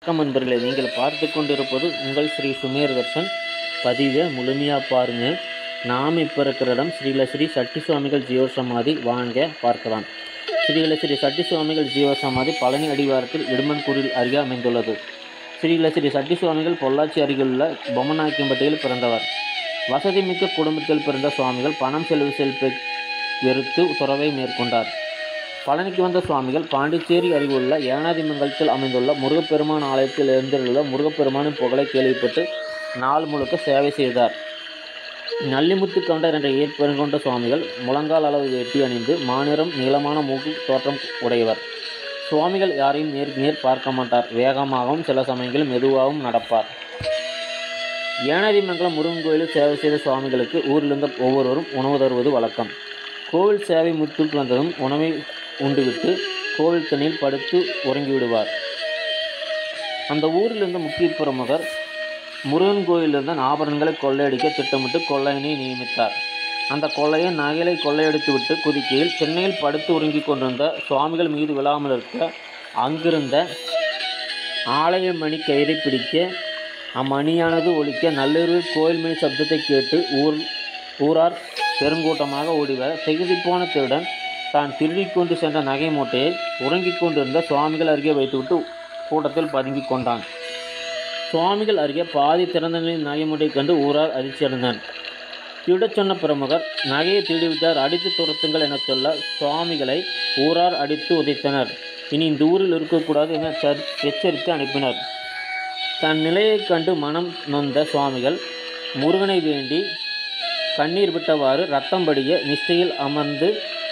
வணக்கம் நண்பர்களே நீங்கள் பார்த்து கொண்டிருப்பது உங்கள் ஸ்ரீ சுமேர் தர்ஷன் பதிவை முழுமையாக பாருங்கள் நாம் இப்போ இருக்கிற இடம் ஸ்ரீலஸ்ரீ சட்டி சுவாமிகள் ஜீவ சமாதி வாங்க பார்க்கலாம் ஸ்ரீலஸ்ரீ சட்டி சுவாமிகள் ஜீவ சமாதி பழனி அடிவாரத்தில் இடுமன்கூரில் அருகே அமைந்துள்ளது ஸ்ரீலஸ்ரீ சட்டி சுவாமிகள் பொள்ளாச்சி அருகிலுள்ள பொம்மநாயக்கம்பட்டியில் பிறந்தவர் வசதிமிக்க குடும்பத்தில் பிறந்த சுவாமிகள் பணம் செலவு செல்பை வெறுத்து துறவை மேற்கொண்டார் பழனிக்கு வந்த சுவாமிகள் பாண்டிச்சேரி அருகிலுள்ள ஏனாதிமங்கலத்தில் அமைந்துள்ள முருகப்பெருமான் ஆலயத்தில் எழுந்துள்ள முருகப்பெருமானின் புகழை கேள்விப்பட்டு நாள் முழுக்க சேவை செய்தார் நல்லிமுத்து கவுண்டர் என்ற இயற்பெருங்கொண்ட கொண்ட சுவாமிகள் முழங்கால் அளவு வேட்டி அணிந்து மாநிறம் நீளமான மூக்கு தோற்றம் உடையவர் சுவாமிகள் யாரையும் நேருக்கு நேர் பார்க்க மாட்டார் வேகமாகவும் சில சமயங்களில் மெதுவாகவும் நடப்பார் ஏனாதிமங்கலம் முருகன் கோயிலில் சேவை செய்த சுவாமிகளுக்கு ஊரிலிருந்த ஒவ்வொருவரும் உணவு தருவது வழக்கம் கோவில் சேவை முற்றுக்கு வந்ததும் உணவை உண்டுவிட்டு கோவில் தண்ணியில் படுத்து உறங்கிவிடுவார் அந்த ஊரில் இருந்த முக்கிய பிரமுகர் முருகன் கோயிலிருந்த ஆபரணங்களை கொள்ளையடிக்க திட்டமிட்டு கொள்ளையனை நியமித்தார் அந்த கொள்ளையை நகைகளை கொள்ளையடித்துவிட்டு குதிக்கையில் சென்னையில் படுத்து உறங்கிக் கொண்டிருந்த சுவாமிகள் மீது விழாமல் இருக்க அங்கிருந்த ஆலய மணி கயிறை பிடிக்க அம்மணியானது ஒலிக்க நள்ளிரவில் கோயில் மணி சப்தத்தை கேட்டு ஊர் ஊரார் பெருங்கூட்டமாக ஓடிவர திகுதிப்போன திருடன் தான் திருடிக் கொண்டு சென்ற நகை மூட்டையை உறங்கிக் கொண்டிருந்த சுவாமிகள் அருகே வைத்துவிட்டு கூட்டத்தில் பதுங்கிக் கொண்டான் சுவாமிகள் அருகே பாதி திறந்த நிலையில் நகை மூட்டையை கண்டு ஊரார் அதிர்ச்சியடைந்தார் திருடச் சொன்ன பிரமுகர் நகையை திருடிவிட்டார் அடித்து துரத்துங்கள் என சொல்ல சுவாமிகளை ஊரார் அடித்து உதைத்தனர் இனி இந்த ஊரில் இருக்கக்கூடாது என சர்- எச்சரித்து அனுப்பினர் தன் நிலையைக் கண்டு மனம் நொந்த சுவாமிகள் முருகனை வேண்டி கண்ணீர் விட்டவாறு ரத்தம் படிய நிஷ்டையில் அமர்ந்து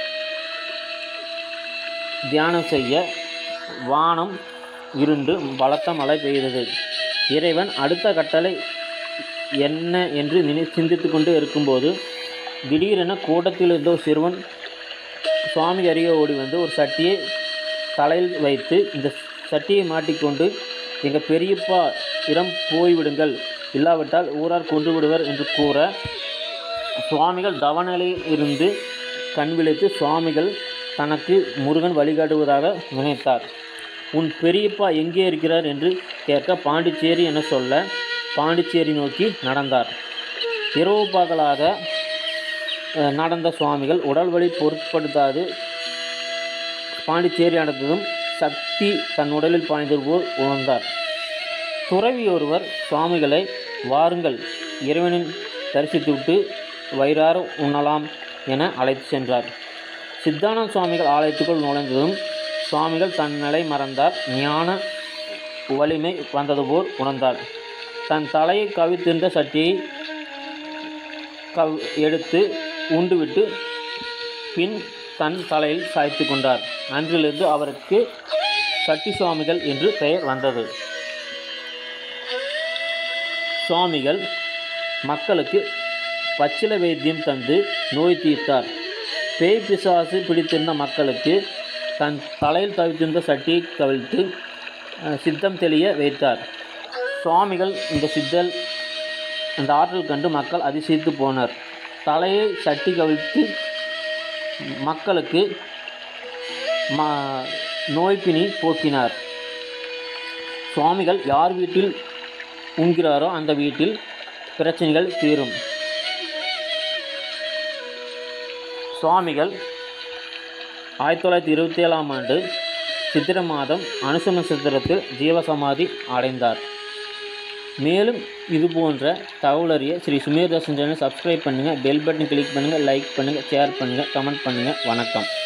தியானம் செய்ய வானம் இருண்டு பலத்த மழை பெய்தது இறைவன் அடுத்த கட்டளை என்ன என்று நினை சிந்தித்து கொண்டு இருக்கும்போது திடீரென கூட்டத்தில் இருந்த ஒரு சிறுவன் சுவாமி அருகே ஓடி வந்து ஒரு சட்டியை தலையில் வைத்து இந்த சட்டியை மாட்டிக்கொண்டு எங்கள் பெரியப்பா இடம் போய்விடுங்கள் இல்லாவிட்டால் ஊரார் கொன்று விடுவர் என்று கூற சுவாமிகள் தவநிலையில் இருந்து கண் விழித்து சுவாமிகள் தனக்கு முருகன் வழிகாட்டுவதாக நினைத்தார் உன் பெரியப்பா எங்கே இருக்கிறார் என்று கேட்க பாண்டிச்சேரி என சொல்ல பாண்டிச்சேரி நோக்கி நடந்தார் இரவு பகலாக அஹ், நடந்த சுவாமிகள் உடல் வலி பொருட்படுத்தாது பாண்டிச்சேரி அடைந்ததும் சக்தி தன் உடலில் பாய்ந்தது போல் உணர்ந்தார் துறவி ஒருவர் சுவாமிகளை வாருங்கள் இறைவனின் தரிசித்துவிட்டு வயிறார உண்ணலாம் என அழைத்து சென்றார் சித்தானந்த சுவாமிகள் ஆலயத்துக்குள் நுழைந்ததும் சுவாமிகள் தன் நிலை மறந்தார் ஞான வலிமை வந்தது போல் உணர்ந்தார் தன் தலையை கவித்திருந்த சட்டியை கவ் எடுத்து உண்டுவிட்டு பின் தன் தலையில் சாய்த்து கொண்டார் அன்றிலிருந்து அவருக்கு சட்டி சுவாமிகள் என்று பெயர் வந்தது சுவாமிகள் மக்களுக்கு பச்சில வைத்தியம் தந்து நோய் தீர்த்தார் பேய் பிசாசு பிடித்திருந்த மக்களுக்கு தன் தலையில் தவித்திருந்த சட்டியை கவிழ்த்து அஹ், சித்தம் தெளிய வைத்தார் சுவாமிகள் இந்த சித்தல் அந்த ஆற்றல் கண்டு மக்கள் அதிசயித்து போனர் தலையை சட்டி கவிழ்த்து மக்களுக்கு ம நோய்பினி போக்கினார் சுவாமிகள் யார் வீட்டில் உண்கிறாரோ அந்த வீட்டில் பிரச்சனைகள் தீரும் சுவாமிகள் ஆயிரத்தி தொள்ளாயிரத்தி இருபத்தி ஏழாம் ஆண்டு சித்திர மாதம் அனுச நட்சத்திரத்தில் ஜீவசமாதி அடைந்தார் மேலும் இது போன்ற தகவல் அறிய ஸ்ரீ சுமேர் தாசன் சேனல் சப்ஸ்கிரைப் பண்ணுங்கள் பெல் பட்டன் கிளிக் பண்ணுங்கள் லைக் பண்ணுங்கள் ஷேர் பண்ணுங்கள் கமெண்ட் பண்ணுங்கள் வணக்கம்